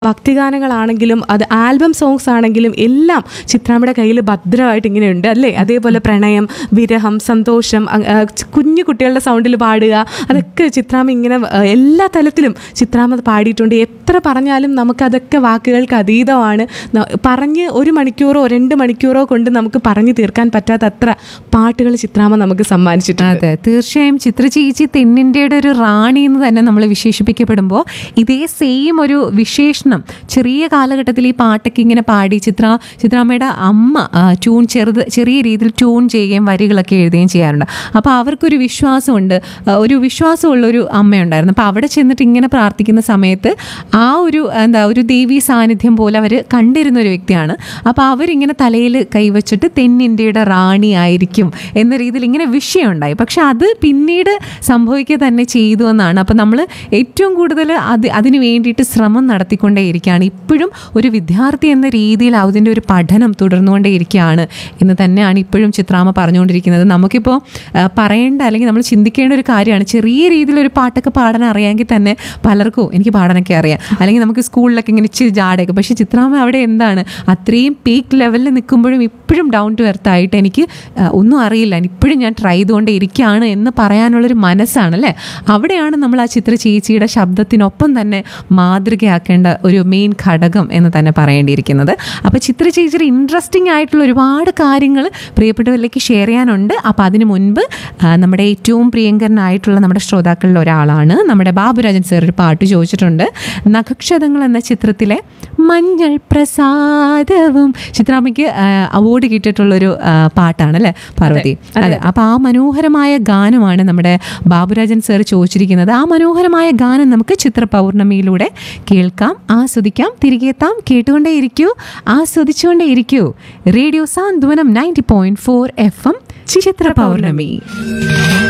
ഭക്തിഗാനങ്ങളാണെങ്കിലും അത് album songs ആണെങ്കിലും എല്ലാം ചിത്രാമ്മയുടെ കയ്യിൽ ഭദ്രമായിട്ട് ഇങ്ങനെ ഉണ്ട് അല്ലേ അതേപോലെ പ്രണയം വിരഹം സന്തോഷം അ- ആ, ച് കുഞ്ഞു കുട്ടികളുടെ സൗണ്ടിൽ പാടുക അതൊക്കെ ചിത്രാമ്മ ഇങ്ങനെ ആ, എല്ലാ തലത്തിലും ചിത്രാമ്മ അത് പാടിയിട്ടുണ്ട് എത്ര പറഞ്ഞാലും നമുക്കതൊക്കെ വാക്കുകൾക്ക് അതീതമാണ് ന- പറഞ്ഞ് ഒരു മണിക്കൂറോ രണ്ട് മണിക്കൂറോ കൊണ്ട് നമുക്ക് പറഞ്ഞു തീർക്കാൻ പറ്റാത്ത അത്ര പാട്ടുകൾ ചിത്രാമ്മ നമുക്ക് സമ്മാനിച്ചിട്ടുണ്ട് അതെ തീർച്ചയായും ചിത്രചേച്ചി തെന്നിന്ത്യയുടെ ഒരു റാണി എന്ന് തന്നെ നമ്മൾ വിശേഷിപ്പിക്കപ്പെടുമ്പോൾ ഇതേ സെയിം ഒരു വിശേഷണം ചെറിയ കാലഘട്ടത്തിൽ ഈ പാട്ടൊക്കെ ഇങ്ങനെ പാടി ചിത്ര ചിത്രാമ്മയുടെ അമ്മ ആ, ട്യൂൺ ചെറുത് ചെറിയ രീതിയിൽ ട്യൂൺ ചെയ്യുകയും വരികളൊക്കെ എഴുതുകയും ചെയ്യാറുണ്ട് അപ്പോൾ അവർക്കൊരു വിശ്വാസമുണ്ട് ആ, ഒരു വിശ്വാസമുള്ള ഒരു അമ്മയുണ്ടായിരുന്നു അപ്പോൾ അവിടെ ചെന്നിട്ട് ഇങ്ങനെ പ്രാർത്ഥിക്കുന്ന സമയത്ത് ആ ഒരു എന്താ ഒരു ദേവീ സാന്നിധ്യം പോലെ അവർ കണ്ടിരുന്ന ഒരു വ്യക്തിയാണ് അപ്പോൾ അവരിങ്ങനെ തലയിൽ കൈവച്ചിട്ട് തെന്നിന്ത്യയുടെ റാണി ആയിരിക്കും എന്ന രീതിയിൽ ഇങ്ങനെ വിഷയമുണ്ടായി പക്ഷെ അത് പിന്നീട് സംഭവിക്കുക തന്നെ ചെയ്തു എന്നാണ് അപ്പോൾ നമ്മൾ ഏറ്റവും കൂടുതൽ അത് അതിന് വേണ്ടിയിട്ട് ശ്രമം നടത്തിക്കൊണ്ടേയിരിക്കുകയാണ് ഇപ്പോഴും ഒരു വിദ്യാർത്ഥി എന്ന രീതിയിൽ അതിൻ്റെ ഒരു പഠനം തുടർന്നുകൊണ്ടേയിരിക്കുകയാണ് എന്ന് തന്നെയാണ് ഇപ്പോഴും ചിത്രാമ്മ പറഞ്ഞുകൊണ്ടിരിക്കുന്നത് നമുക്കിപ്പോൾ ആ, പറയേണ്ട അല്ലെങ്കിൽ നമ്മൾ ചിന്തിക്കേണ്ട ഒരു കാര്യമാണ് ചെറിയ രീതിയിൽ ഒരു പാട്ടൊക്കെ പാടാൻ അറിയാമെങ്കിൽ തന്നെ പലർക്കും എനിക്ക് പാടാനൊക്കെ അറിയാം അല്ലെങ്കിൽ നമുക്ക് സ്കൂളിലൊക്കെ ഇങ്ങനെ ഇച്ചിരി ജാടയൊക്കെ പക്ഷേ ചിത്രാമ്മ അവിടെ എന്താണ് അത്രയും പീക്ക് ലെവലിൽ നിൽക്കുമ്പോഴും ഇപ്പോഴും ഡൗൺ ടു എർത്ത് ആയിട്ട് എനിക്ക് ആ, ഒന്നും അറിയില്ല ഇപ്പോഴും ഞാൻ ട്രൈ ചെയ്തുകൊണ്ടേ ഇരിക്കുകയാണ് എന്ന് പറയാനുള്ളൊരു മനസ്സാണ് അല്ലേ അവിടെയാണ് നമ്മൾ ആ ചിത്ര ചേച്ചിയുടെ ശബ്ദത്തിനൊപ്പം തന്നെ മാതൃകയാക്കേണ്ട ഒരു മെയിൻ ഘടകം എന്ന് തന്നെ പറയേണ്ടിയിരിക്കുന്നത് അപ്പോൾ ചിത്ര ചേച്ചിയുടെ ഇൻട്രസ്റ്റിംഗ് ആയിട്ടുള്ള ഒരുപാട് കാര്യങ്ങൾ പ്രിയപ്പെട്ടവരിലേക്ക് ഷെയർ ചെയ്യാനുണ്ട് അപ്പോൾ അതിന് മുൻപ് ആ, നമ്മുടെ ഏറ്റവും പ്രിയങ്കരനായിട്ടുള്ള നമ്മുടെ ശ്രോതാക്കളിൽ ഒരാളാണ് നമ്മുടെ ബാബുരാജൻ സാർ ഒരു പാട്ട് ചോദിച്ചിട്ടുണ്ട് നഖക്ഷതങ്ങൾ എന്ന ചിത്രത്തിലെ മഞ്ഞൾ പ്രസാദവും ചിത്രാമ്മയ്ക്ക് അവാർഡ് കിട്ടിയിട്ടുള്ളൊരു ആ, പാട്ടാണ് അല്ലേ പാർവതി അതെ അപ്പോൾ ആ മനോഹരമായ ഗാനമാണ് നമ്മുടെ ബാബുരാജൻ സാർ ചോദിച്ചിരിക്കുന്നത് ആ മനോഹരമായ ഗാനം നമുക്ക് ചിത്ര പൗർണമിയിലൂടെ കേൾക്കാം ആസ്വദിക്കാം തിരികെ എത്താം കേട്ടുകൊണ്ടേ ഇരിക്കൂ ആസ്വദിച്ചുകൊണ്ടേ ഇരിക്കൂ radio Santhwanam ninety point four F M Chithra പൗർണമി